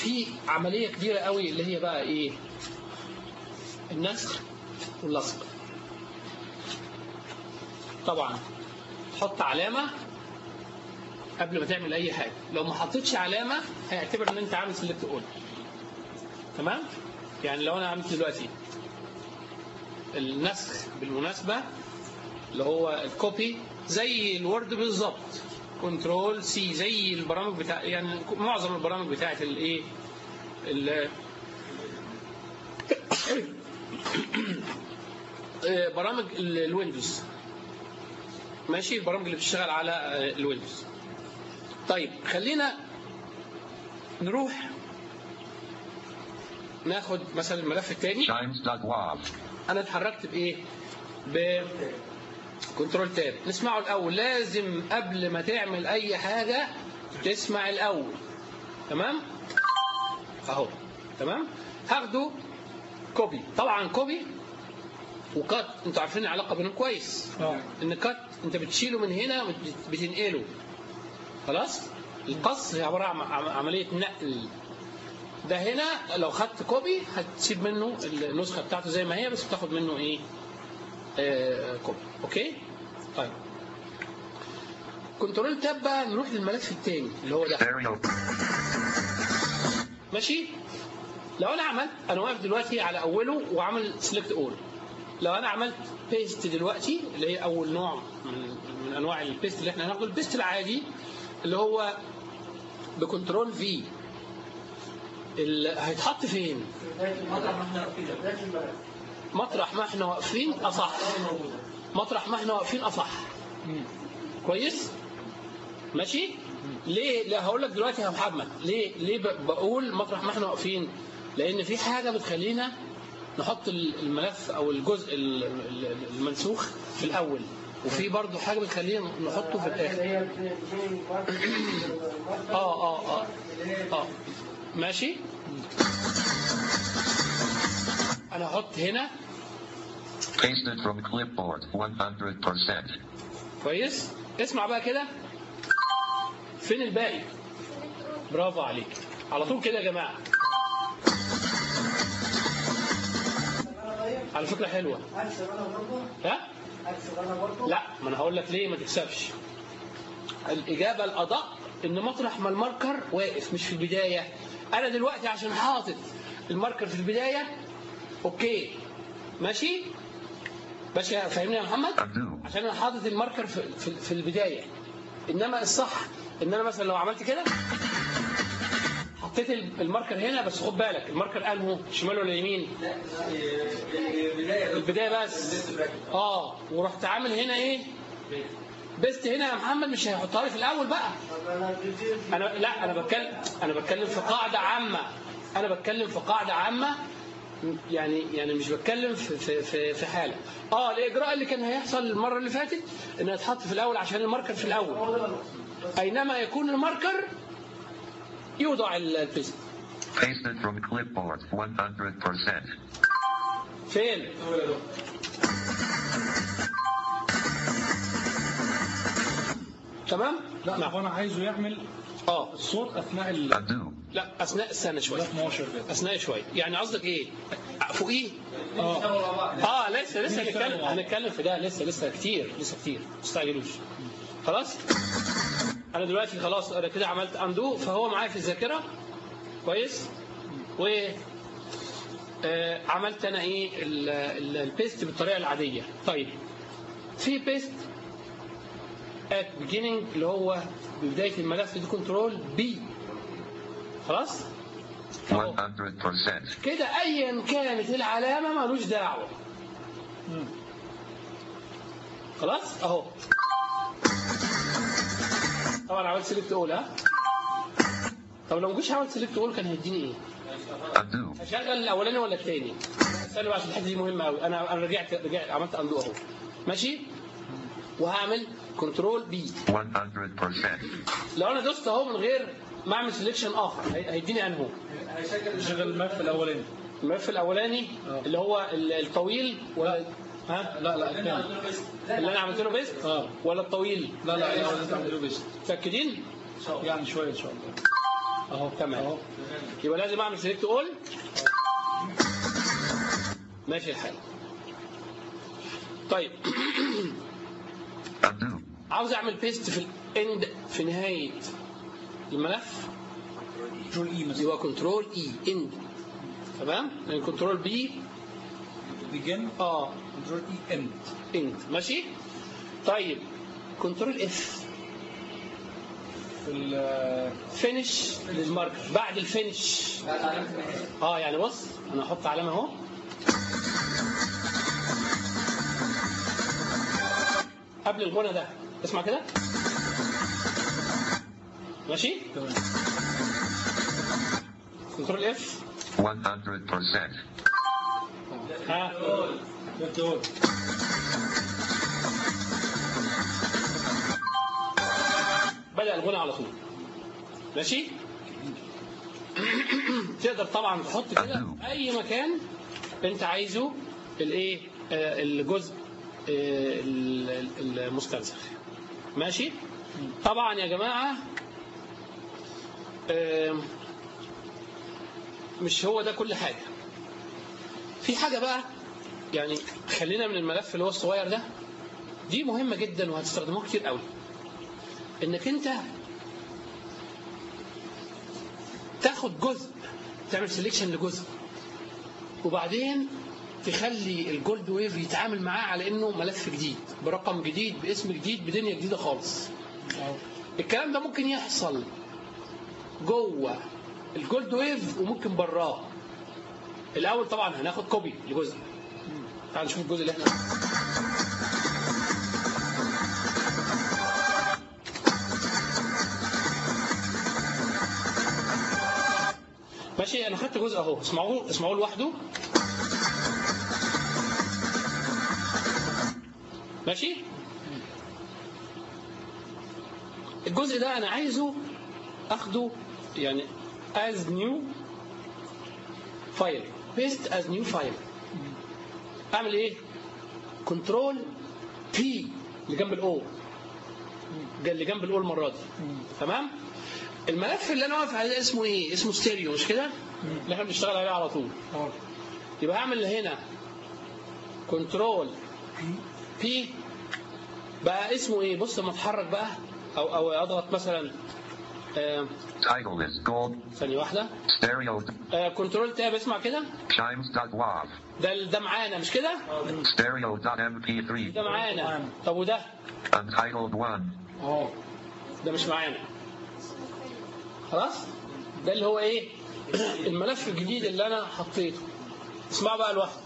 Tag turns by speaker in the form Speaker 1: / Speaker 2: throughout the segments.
Speaker 1: في عمليه كبيره قوي اللي هي بقى ايه النسخ واللصق طبعا تحط علامه قبل ما تعمل اي حاجه لو ما حطيتش علامه هيعتبر ان انت عامل سيلكت اول تمام يعني لو انا عملت دلوقتي النسخ بالمناسبه اللي هو الكوبي زي الوورد بالظبط كنترول سي زي البرامج بتاع يعني معظم البرامج بتاعت الايه ال- آه، برامج ال- الويندوز ماشي البرامج اللي بتشتغل على آه، الويندوز طيب خلينا نروح ناخد مثلا الملف الثاني
Speaker 2: Chimes.wav.
Speaker 1: انا اتحركت بايه ب كنترول تاب نسمعه الاول لازم قبل ما تعمل اي حاجه تسمع الاول تمام اهو تمام هاخده كوبي طبعا كوبي وكات انتوا عارفين العلاقه بينهم كويس
Speaker 3: اه
Speaker 1: ان كات انت بتشيله من هنا بتنقله خلاص القص هي عباره عن عم- عمليه نقل ده هنا لو خدت كوبي هتسيب منه النسخه بتاعته زي ما هي بس بتاخد منه ايه آه كوبي اوكي طيب كنترول تاب بقى نروح للملف الثاني اللي هو ده
Speaker 2: Stereo.
Speaker 1: ماشي لو انا عملت انا واقف دلوقتي على اوله وعامل سيلكت اول لو انا عملت بيست دلوقتي اللي هي اول نوع من, من انواع البيست اللي احنا هناخده البيست العادي اللي هو بكنترول في ال- هيتحط فين مطرح ما احنا واقفين اصح مطرح ما احنا واقفين اصح كويس ماشي ليه لا هقول لك دلوقتي يا محمد ليه ليه ب- بقول مطرح ما احنا واقفين لان في حاجه بتخلينا نحط ال- الملف او الجزء ال- ال- المنسوخ في الاول وفي برضه حاجه بتخلينا نحطه في الاخر اه اه اه اه ماشي انا هحط هنا
Speaker 2: Pasted from clipboard. 100%.
Speaker 1: كويس اسمع بقى كده فين الباقي برافو عليك على طول كده يا جماعه على فكره حلوه ها لا ما انا هقول لك ليه ما تكسبش الاجابه الادق ان مطرح ما الماركر واقف مش في البدايه انا دلوقتي عشان حاطط الماركر في البدايه اوكي ماشي ماشي فاهمني يا محمد
Speaker 2: Undo.
Speaker 1: عشان انا حاطط الماركر في, في, في البدايه انما الصح ان انا مثلا لو عملت كده حطيت الماركر هنا بس خد بالك الماركر انهو شمال ولا يمين البدايه بس اه ورحت عامل هنا ايه بيست هنا يا محمد مش هيحطها لي في الاول بقى انا لا انا بتكلم انا بتكلم في قاعده عامه انا بتكلم في قاعده عامه يعني يعني مش بتكلم في في في, في حاله اه الاجراء اللي كان هيحصل المره اللي فاتت انه يتحط في الاول عشان الماركر في الاول اينما يكون الماركر يوضع ال- البيست
Speaker 2: Pasted from clipboard. 100%.
Speaker 1: فين تمام
Speaker 3: لا
Speaker 1: نعم.
Speaker 3: هو انا عايزه يعمل
Speaker 1: اه
Speaker 3: الصوت اثناء ال
Speaker 2: Undo.
Speaker 1: لا اثناء استنى شويه
Speaker 3: 12 كده
Speaker 1: اثناء شويه يعني قصدك ايه فوقيه
Speaker 3: اه
Speaker 1: اه لسه لسه هنتكلم هنتكلم في ده لسه لسه كتير لسه كتير ما تستعجلوش خلاص انا دلوقتي خلاص انا كده عملت اندو فهو معايا في الذاكره كويس و آه، عملت انا ايه ال- ال- البيست بالطريقه العاديه طيب في بيست ات beginning اللي هو بدايه الملف دي كنترول بي خلاص
Speaker 2: 100%.
Speaker 1: كده ايا كانت العلامه ملوش دعوه خلاص اهو طبعا عملت سيلكت اول ها طب لو ما كنتش عملت سيلكت اول كان هيديني ايه
Speaker 2: Undo.
Speaker 1: هشغل الاولاني ولا الثاني استنى بقى عشان الحته دي مهمه قوي انا انا رجعت رجعت عملت اندو اهو ماشي وهعمل كنترول بي
Speaker 2: 100%.
Speaker 1: لو انا دوست اهو من غير ما اعمل سيلكشن اخر هي- هيديني انهو
Speaker 3: شغل الملف الاولاني
Speaker 1: الملف الاولاني
Speaker 3: آه.
Speaker 1: اللي هو ال- الطويل ولا ها
Speaker 3: لا لا الثاني
Speaker 1: اللي انا عملت له بيست
Speaker 3: اه
Speaker 1: ولا الطويل
Speaker 3: لا لا لا تعمله بيست
Speaker 1: متاكدين
Speaker 3: يعني شويه ان شاء الله
Speaker 1: اهو تمام
Speaker 3: اهو
Speaker 1: يبقى لازم اعمل سيلكت اول ماشي الحال طيب
Speaker 2: Undo.
Speaker 1: عاوز اعمل بيست في الاند في نهايه الملف
Speaker 3: كنترول اي مثلا
Speaker 1: يبقى كنترول اي اند تمام لان كنترول بي
Speaker 3: بيجن
Speaker 1: اه
Speaker 3: كنترول اي اند
Speaker 1: اند ماشي طيب كنترول اف
Speaker 3: في ال
Speaker 1: فينش للماركر بعد الفينش اه يعني بص انا هحط علامه اهو قبل الغنى ده اسمع كده ماشي
Speaker 3: تمام
Speaker 1: كنترول اف
Speaker 2: 100%.
Speaker 1: ها
Speaker 3: كنترول
Speaker 1: بدأ الغنى على طول ماشي تقدر طبعا تحط كده في اي مكان انت عايزه الايه آه، الجزء آه، ال- ال- المستنسخ ماشي طبعا يا جماعه آم، مش هو ده كل حاجه في حاجه بقى يعني خلينا من الملف اللي هو الصغير ده دي مهمه جدا وهتستخدموها كتير قوي انك انت تاخد جزء تعمل سيلكشن لجزء وبعدين تخلي الجولد ويف يتعامل معاه على انه ملف جديد برقم جديد باسم جديد بدنيا جديده خالص
Speaker 3: اهو
Speaker 1: الكلام ده ممكن يحصل جوه الجولد ويف وممكن براه الاول طبعا هناخد كوبي لجزء تعال نشوف الجزء اللي احنا ماشي انا خدت جزء اهو اسمعوه اسمعوه لوحده ماشي الجزء ده انا عايزه اخده يعني as new file paste as new file اعمل ايه كنترول بي اللي جنب الاو اللي جنب الاو المره دي تمام الملف اللي انا واقف عليه ده اسمه ايه اسمه ستيريو مش كده اللي احنا بنشتغل عليه على طول
Speaker 3: اهو
Speaker 1: يبقى هعمل هنا كنترول بي بقى اسمه ايه بص لما اتحرك بقى او او اضغط مثلا آه،
Speaker 2: Title is gold.
Speaker 1: ثانيه واحده
Speaker 2: Stereo.
Speaker 1: آه، كنترول تاب اسمع كده
Speaker 2: Chimes.wav.
Speaker 1: ده ده معانا مش كده
Speaker 2: Stereo.mp3.
Speaker 1: ده معانا طب وده
Speaker 2: Untitled 1.
Speaker 3: اهو
Speaker 1: ده مش معانا خلاص ده اللي هو ايه الملف الجديد اللي انا حطيته اسمعوا بقى لوحده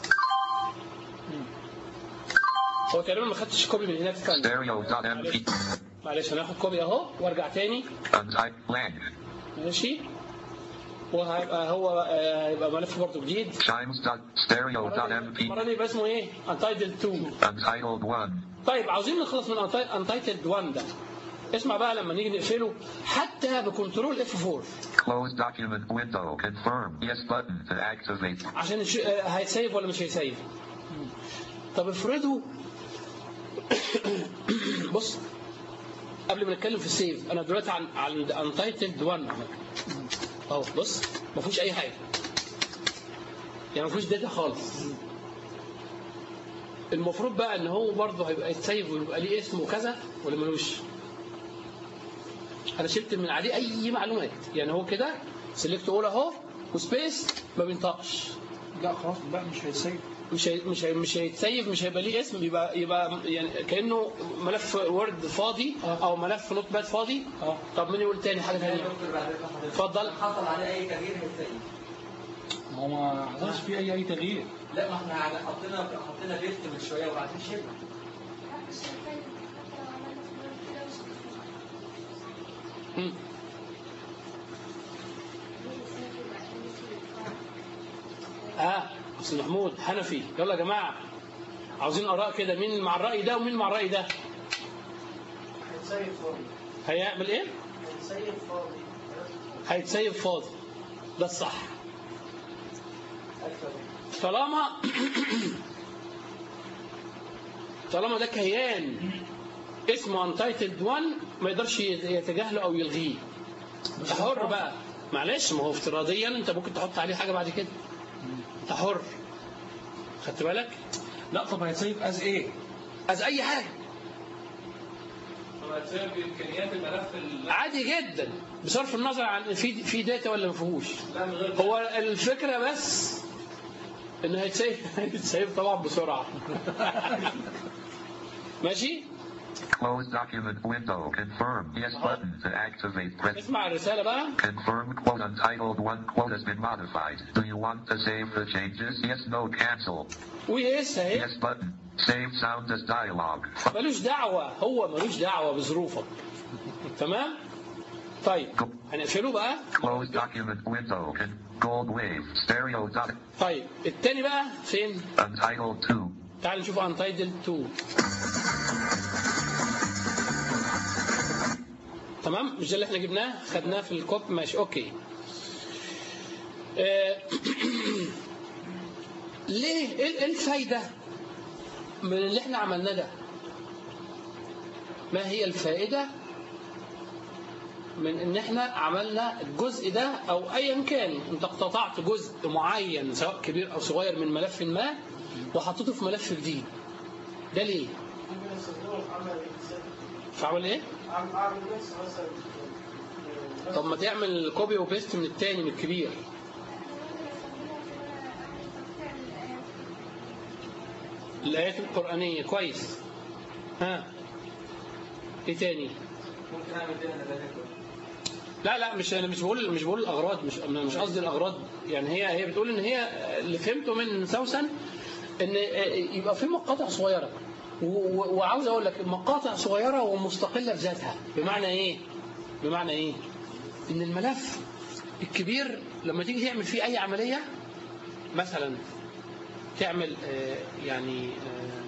Speaker 1: هو تقريبا ما خدتش كوبي من هناك استنى
Speaker 2: Stereo.mp.
Speaker 1: معلش انا هاخد كوبي اهو وارجع تاني
Speaker 2: Untitled blank.
Speaker 1: ماشي وهيبقى هو آه، هيبقى ملف برضه جديد
Speaker 2: Chimes.stereo.mp.
Speaker 1: المره دي يبقى اسمه ايه انتايتل 2
Speaker 2: Untitled 1.
Speaker 1: طيب عاوزين نخلص من انتايتل 1 ده اسمع بقى لما نيجي نقفله حتى بكنترول اف 4
Speaker 2: Close document window. Confirm. Yes button to activate.
Speaker 1: عشان نش... آه، هيسيف ولا مش هيسيف طب افرضوا بص قبل ما نتكلم في السيف انا دلوقتي عن عند انتايتلد 1 اهو بص ما فيهوش اي حاجه يعني ما فيهوش داتا خالص المفروض بقى ان هو برضه هيبقى يتسيف ويبقى ليه اسم وكذا ولا ملوش انا شلت من عليه اي معلومات يعني هو كده سيلكت اول اهو وسبيس ما بينطقش
Speaker 3: لا خلاص لا مش هيسيب
Speaker 1: مش هي مش هي مش هيتسيف مش هيبقى ليه اسم يبقى يبقى يعني كانه ملف وورد فاضي او ملف نوت باد فاضي
Speaker 3: اه
Speaker 1: طب مين يقول تاني حاجه ثانيه اتفضل
Speaker 4: حصل عليه اي تغيير هيتسيب
Speaker 3: ما هو ما حصلش فيه اي اي تغيير
Speaker 4: لا ما احنا عم- حطينا حطينا بيست من شويه وبعدين شلنا
Speaker 1: مم. اه استاذ محمود حنفي يلا يا جماعه عاوزين اراء كده مين مع الراي ده ومين مع الراي ده
Speaker 4: هيتسيب فاضي
Speaker 1: هيعمل ايه
Speaker 4: هيتسيب فاضي
Speaker 1: هيتسيف فاضي ده الصح
Speaker 4: اكتر
Speaker 1: طالما طالما ده كيان اسمه انتايتلد 1 ما يقدرش يتجاهله او يلغيه انت حر بقى معلش ما هو افتراضيا انت ممكن تحط عليه حاجه بعد كده انت حر خدت بالك
Speaker 3: لا طب هيتسيب از ايه؟
Speaker 1: از اي حاجه
Speaker 3: طب هيتسيب بامكانيات الملف ال-
Speaker 1: عادي جدا بصرف النظر عن في في داتا ولا ما فيهوش
Speaker 3: لا من غير
Speaker 1: هو الفكره بس ان هيتسيب هيتسيب طبعا بسرعه ماشي
Speaker 2: Close document window. Confirm. Yes button to activate. Press
Speaker 1: اسمع الرساله بقى
Speaker 2: confirm. Quote untitled one quote has been modified. Do you want to save the changes? Yes, no, cancel.
Speaker 1: ويس اهي
Speaker 2: Yes button. Save sound as dialogue.
Speaker 1: ملوش دعوه هو ملوش دعوه بظروفك تمام طيب هنقفله بقى
Speaker 2: Close document window. Con- gold wave. Stereo dot.
Speaker 1: طيب التاني بقى فين
Speaker 2: Untitled 2.
Speaker 1: تعال نشوف انتايتل 2 تمام مش ده اللي احنا جبناه خدناه في الكوب ماشي اوكي آه، ليه ايه إيه الفايده من اللي احنا عملناه ده ما هي الفائده من ان احنا عملنا الجزء ده او ايا كان انت اقتطعت جزء معين سواء كبير او صغير من ملف ما وحطيته في ملف جديد ده ليه؟
Speaker 5: ممكن استخدمه في عمل إنسان.
Speaker 1: في عمل ايه؟
Speaker 5: عم- اعمل ميكس مثلا
Speaker 1: طب ما تعمل كوبي وبيست من التاني من الكبير الآيات القرآنية كويس ها ايه تاني؟
Speaker 4: ممكن اعمل كده انا ده
Speaker 1: لا لا مش انا مش بقول مش بقول الاغراض مش أنا مش قصدي الاغراض يعني هي هي بتقول ان هي اللي فهمته من سوسن ان يبقى في مقاطع صغيره و- و- وعاوز اقول لك مقاطع صغيره ومستقله بذاتها بمعنى ايه؟ بمعنى ايه؟ ان الملف الكبير لما تيجي تعمل فيه اي عمليه مثلا تعمل آه، يعني آه،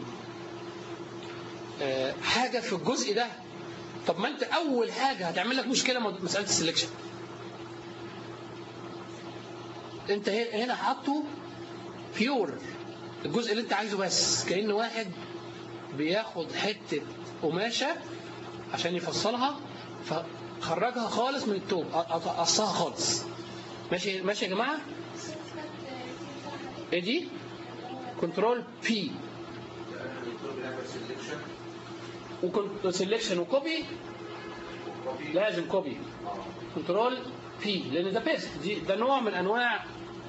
Speaker 1: آه، حاجه في الجزء ده طب ما انت اول حاجه هتعمل لك مشكله مو- مساله السلكشن انت هي- هنا حاطه بيور الجزء اللي انت عايزه بس كأن واحد بياخد حته قماشه عشان يفصلها فخرجها خالص من التوب قط- قصها خالص ماشي ماشي يا جماعه ايه دي كنترول بي وكنت سيلكشن وكوبي لازم كوبي كنترول بي لان ده بيست دي ده نوع من انواع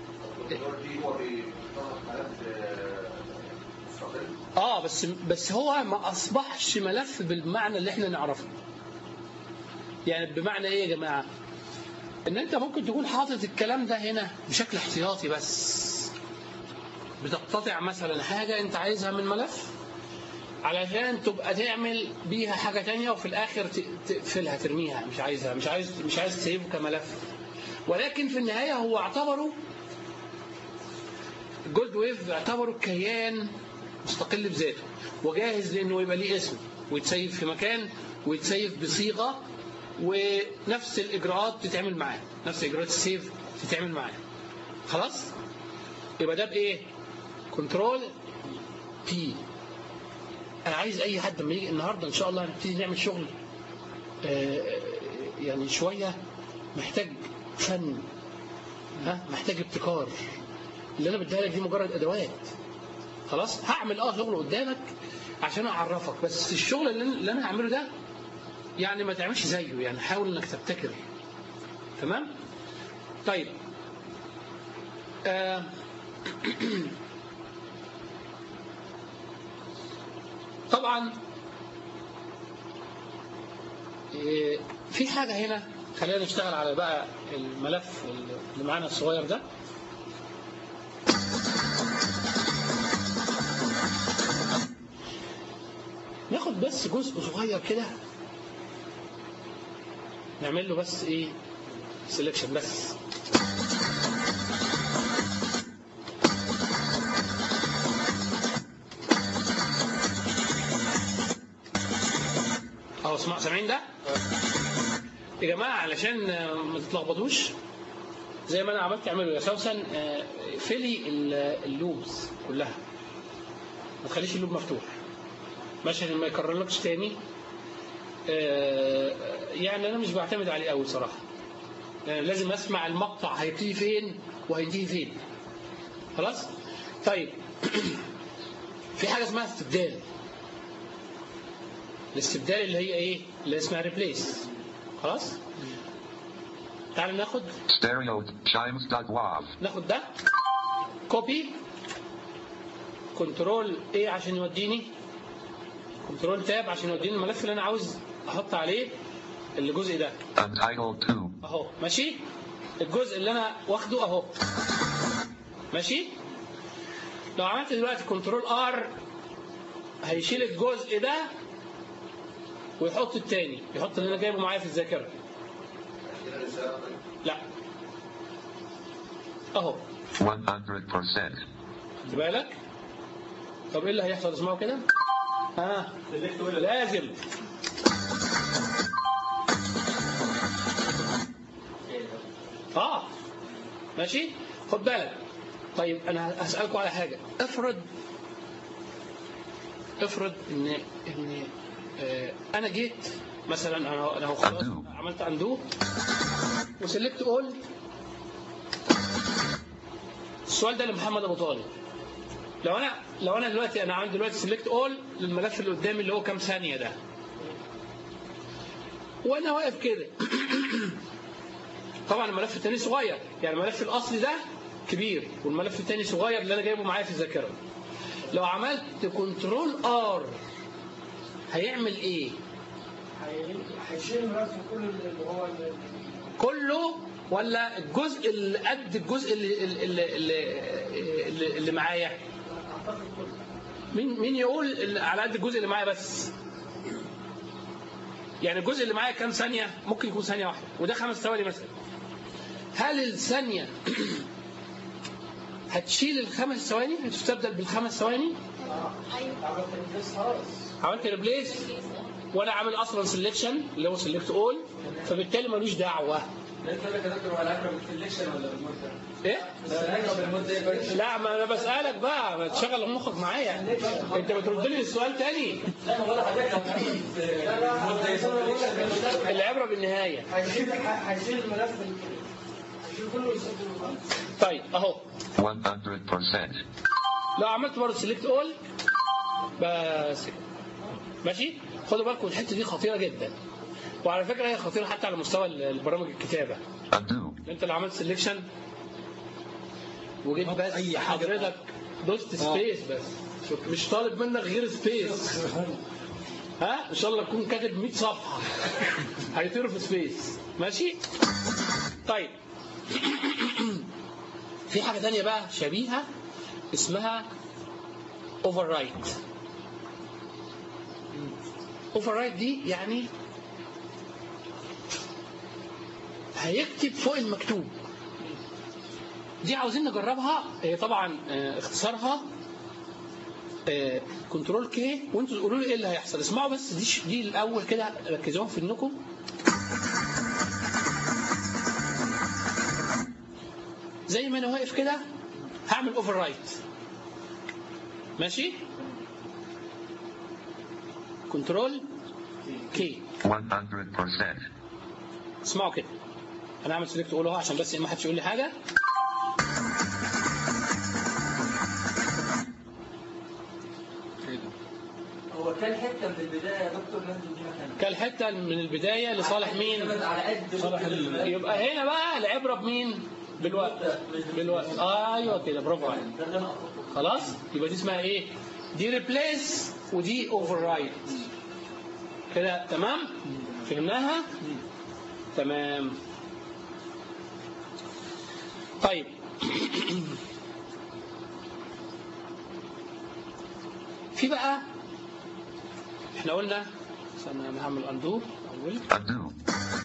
Speaker 1: اه بس بس هو ما اصبحش ملف بالمعنى اللي احنا نعرفه يعني بمعنى ايه يا جماعه ان انت ممكن تكون حاطط الكلام ده هنا بشكل احتياطي بس بتقتطع مثلا حاجه انت عايزها من ملف علشان تبقى تعمل بيها حاجه تانية وفي الاخر ت- تقفلها ترميها مش عايزها مش عايز مش عايز تسيبه كملف ولكن في النهايه هو اعتبره جولد ويف اعتبره كيان مستقل بذاته وجاهز لانه يبقى ليه اسم ويتسيف في مكان ويتسيف بصيغه ونفس الاجراءات تتعمل معاه نفس اجراءات السيف تتعمل معاه خلاص يبقى ده بايه كنترول بي انا عايز اي حد لما يجي النهارده ان شاء الله هنبتدي نعمل شغل آه، يعني شويه محتاج فن ها محتاج ابتكار اللي انا بديها لك دي مجرد ادوات خلاص هعمل اه شغل قدامك عشان اعرفك بس الشغل اللي اللي انا هعمله ده يعني ما تعملش زيه يعني حاول انك تبتكر تمام طيب آه طبعا إيه، في حاجة هنا خلينا نشتغل على بقى الملف اللي معانا الصغير ده ناخد بس جزء صغير كده نعمل له بس ايه سelection بس اهو اسمع سامعين ده يا جماعه علشان ما تتلخبطوش زي ما انا عملت اعملوا يا سوسن آه، فلي ال- اللوبز كلها ما تخليش اللوب مفتوح ماشي عشان ما يكررلكش تاني آه، يعني انا مش بعتمد عليه قوي صراحه يعني لازم اسمع المقطع هيبتدي فين وهينتهي فين خلاص طيب في حاجه اسمها استبدال الاستبدال اللي هي ايه اللي اسمها ريبليس خلاص تعال ناخد
Speaker 2: Stereo chimes.wav.
Speaker 1: ناخد ده كوبي كنترول ايه عشان يوديني كنترول تاب عشان يوديني الملف اللي انا عاوز احط عليه الجزء ده
Speaker 2: Untitled 2.
Speaker 1: اهو ماشي الجزء اللي انا واخده اهو ماشي لو عملت دلوقتي كنترول ار هيشيل الجزء ده ويحط التاني يحط اللي انا جايبه معايا في الذاكره لا اهو
Speaker 2: 100%.
Speaker 1: خد بالك طب ايه اللي هيحصل اسمعوا كده ها لازم اه ماشي خد بالك طيب انا هسالكم على حاجه افرض افرض ان ان آه انا جيت مثلا انا انا هو خلاص
Speaker 2: Undo.
Speaker 1: عملت اندو وسلكت اول السؤال ده لمحمد ابو طالب لو انا لو انا دلوقتي انا عندي دلوقتي سيلكت اول للملف اللي قدامي اللي هو كام ثانيه ده وانا واقف كده طبعا الملف الثاني صغير يعني الملف الاصلي ده كبير والملف الثاني صغير اللي انا جايبه معايا في الذاكره لو عملت كنترول ار هيعمل ايه
Speaker 5: هي- هيشيل الملف كله اللي هو ال-
Speaker 1: كله ولا الجزء اللي قد الجزء اللي اللي اللي, اللي, اللي معايا
Speaker 5: اعتقد كله
Speaker 1: مين مين يقول اللي على قد الجزء اللي معايا بس يعني الجزء اللي معايا كام ثانية ممكن يكون ثانية واحدة وده خمس ثواني مثلا هل الثانية هتشيل الخمس ثواني هتستبدل بالخمس ثواني
Speaker 5: عملت البيس خلاص
Speaker 1: عملت ريبليس وانا عامل اصلا سelection اللي هو سيلكت اول فبالتالي ملوش دعوه
Speaker 4: انت لك يا دكتور هو العبره بالسلكشن ولا بالمده؟
Speaker 1: ايه
Speaker 4: العبره بالمده ايه بقى؟
Speaker 1: لا ما انا بسالك بقى ما تشغل مخك معايا انت بترد لي السؤال تاني
Speaker 4: لا ما بقول لحضرتك لو المده ايه سلكشن
Speaker 1: العبره بالنهايه
Speaker 5: هيشيل هيشيل الملف ال- هيشيل كله ويسجله خالص
Speaker 1: طيب اهو
Speaker 2: 100%.
Speaker 1: لو عملت برضه سيلكت اول بس كده. ماشي خدوا بالكم الحته دي خطيره جدا وعلى فكره هي خطيره حتى على مستوى البرامج الكتابه
Speaker 2: Undo.
Speaker 1: انت لو عملت سيلكشن وجيت بس اي حضرتك دوست سبيس بس شوف مش طالب منك غير سبيس ها ان شاء الله تكون كاتب 100 صفحه هيطيروا في سبيس ماشي طيب في حاجه تانية بقى شبيهه اسمها اوفر رايت اوفر رايت دي يعني هيكتب فوق المكتوب دي عاوزين نجربها هي طبعا آه، اختصارها كنترول كي وانتوا تقولوا لي ايه اللي هيحصل اسمعوا بس دي ش- دي الاول كده ركزوها في انكم زي ما انا واقف كده هعمل اوفر رايت ماشي كنترول كي
Speaker 2: 100%.
Speaker 1: اسمعوا كده انا هعمل سيلكت اقول اهو عشان بس ما حدش يقول لي حاجه
Speaker 4: هو كان حته من البدايه يا دكتور لازم دي مكانها
Speaker 1: كالحته من البدايه لصالح مين
Speaker 4: اعتمد على قد صالح
Speaker 1: يبقى هنا بقى العبره بمين بالوقت بالوقت ايوه كده برافو عليك
Speaker 4: ده اللي انا اقصده
Speaker 1: خلاص يبقى دي اسمها ايه دي ريبليس ودي اوفر رايت كده تمام فهمناها تمام طيب في بقى احنا قلنا استنى انا هعمل اندو اول
Speaker 2: Undo.